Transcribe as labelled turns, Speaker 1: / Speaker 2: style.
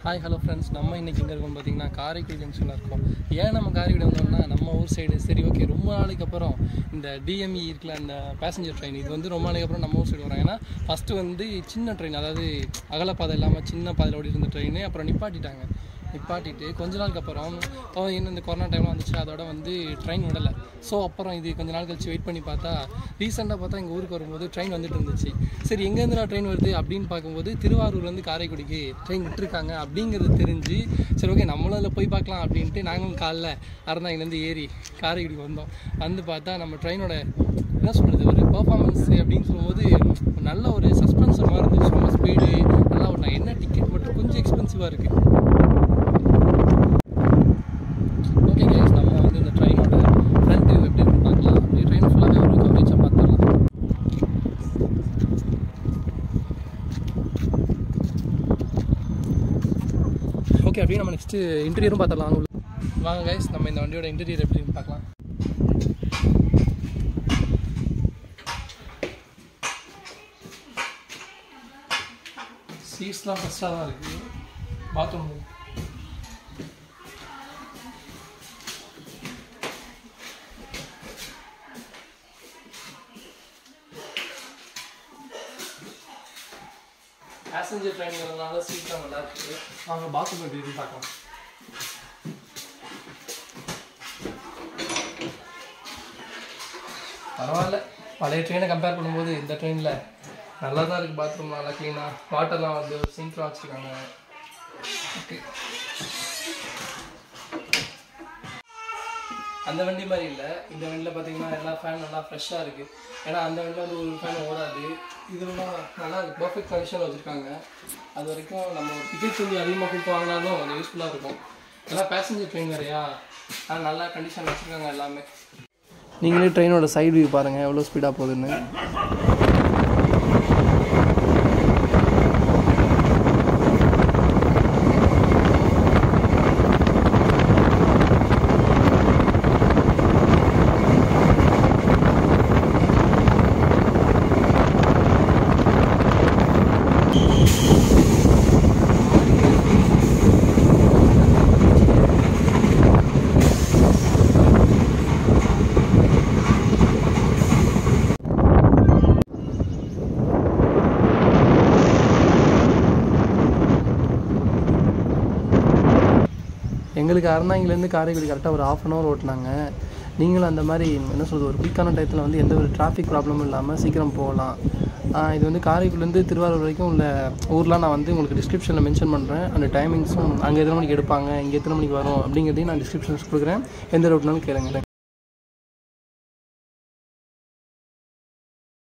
Speaker 1: Hi hello friends நம்ம இன்னைக்கு எங்கே இருக்கோம் பார்த்தீங்கன்னா காரைக்குடி ஜங்ஷனில் இருக்கோம் ஏன் நம்ம காரைக்குடி வந்தோம்னா நம்ம ஊர் சைடு சரி ஓகே ரொம்ப நாளைக்கு அப்புறம் இந்த டிஎம்இ இருக்குல்ல அந்த பேசஞ்சர் ட்ரெயின் இது வந்து ரொம்ப நாளைக்கு அப்புறம் நம்ம ஊர் சைடு வராங்க ஏன்னா ஃபஸ்ட்டு வந்து சின்ன ட்ரெயின் அதாவது அகலப்பாதை இல்லாமல் சின்ன பாதையில் ஓடி இருந்த ட்ரெயின் அப்புறம் நிப்பாட்டிட்டாங்க நிப்பாட்டிட்டு கொஞ்ச நாளுக்கு அப்புறம் ஓ, இன்னும் இந்த கொரோனா டைம்லாம் வந்துச்சு அதோட வந்து ட்ரெயின் விடலை ஸோ அப்புறம் இது கொஞ்ச நாள் கழிச்சு வெயிட் பண்ணி பார்த்தா ரீசெண்டாக பார்த்தா எங்கள் ஊருக்கு வரும்போது ட்ரெயின் வந்துட்டு இருந்துச்சு சரி எங்கேருந்துடா ட்ரெயின் வருது அப்படின்னு பார்க்கும்போது திருவாரூர்லேருந்து காரைக்குடிக்கு ட்ரெயின் விட்டுருக்காங்க அப்படிங்கிறது தெரிஞ்சு சரி ஓகே நம்மளும் அதில் போய் பார்க்கலாம் அப்படின்ட்டு நாங்களும் காலைல அறந்தாங்கிலேருந்து ஏறி காரைக்குடிக்கு வந்தோம் வந்து பார்த்தா நம்ம ட்ரெயினோட என்ன சொல்கிறது ஒரு பர்ஃபார்மன்ஸ் அப்படின்னு சொல்லும்போது ஒரு நல்ல ஒரு சஸ்பென்ஸ் மாதிரி இருந்துச்சு ரொம்ப ஸ்பீடு நல்லா ஒரு என்ன டிக்கெட் மட்டும் கொஞ்சம் எக்ஸ்பென்சிவாக இருக்குது ஓகே கைஸ் நம்ம வந்து இந்த ட்ரெயினோட ஃப்ரண்ட் வியூ எப்படி இருக்குன்னு பார்க்கலாம் அப்படியே ட்ரெயின் ஃபுல்லாகவே ஒரு கவரேஜாக பார்த்துடலாம் ஓகே அப்படியே நம்ம நெக்ஸ்ட்டு இன்டீரியரும் பார்த்துடலாம் வாங்க உள்ள. வாங்க கைஸ் நம்ம இந்த வண்டியோட இன்டீரியர் எப்படின்னு பார்க்கலாம் சீட்ஸ்லாம் ஃபஸ்ட்டாக தான் இருக்குது பாத்ரூம் பேசஞ்சர் ட்ரெயின்ங்கிறதுனால சீட்லாம் நல்லா இருக்குது வாங்க பாத்ரூம் எப்படி இருக்குன்னு பார்க்கலாம் பரவாயில்ல பழைய ட்ரெயினை கம்பேர் பண்ணும்போது இந்த ட்ரெயினில் நல்லா தான் இருக்குது பாத்ரூம் நல்லா க்ளீனாக வாட்டர்லாம் வந்து சிங்க்லாம் வச்சுருக்காங்க ஓகே அந்த வண்டி மாதிரி இல்லை இந்த வண்டியில் பார்த்தீங்கன்னா எல்லா ஃபேன் நல்லா ஃப்ரெஷ்ஷாக இருக்குது ஏன்னா அந்த வண்டியில் வந்து ஒரு ஃபேன் ஓடாது இதெல்லாம் நல்லா இருக்கு பர்ஃபெக்ட் கண்டிஷனில் வச்சுருக்காங்க அது வரைக்கும் நம்ம டிக்கெட் கொஞ்சம் அதிகமாக கொடுத்து வாங்கினாலும் கொஞ்சம் யூஸ்ஃபுல்லாக இருக்கும் ஏன்னா பேசஞ்சர் ட்ரெயின் வேறையா ஆனால் நல்லா கண்டிஷன் வச்சுருக்காங்க எல்லாமே நீங்களே ட்ரெயினோட சைடு வியூ பாருங்கள் எவ்வளோ ஸ்பீடாக போகுதுன்னு எங்களுக்கு அறந்தாங்கிலேருந்து காரைக்குடி கரெக்டாக ஒரு ஆஃப் அன் ஹவர் ஓட்டினாங்க நீங்களும் அந்த மாதிரி என்ன சொல்கிறது ஒரு பீக்கான டயத்தில் வந்து எந்த ஒரு டிராஃபிக் ப்ராப்ளமும் இல்லாமல் சீக்கிரம் போகலாம் ஆஹ் இது வந்து காரைக்குடிலேருந்து திருவாரூர் வரைக்கும் உள்ள ஊர்லாம் நான் வந்து உங்களுக்கு டிஸ்கிரிப்ஷனில் மென்ஷன் பண்ணுறேன் அந்த டைமிங்ஸும் அங்கே எத்தனை மணிக்கு எடுப்பாங்க இங்கே எத்தனை மணிக்கு வரும் அப்படிங்கிறதையும் நான் டிஸ்கிரிப்ஷன்ஸ் கொடுக்குறேன் எந்த ரூட்னாலும் கேளுங்க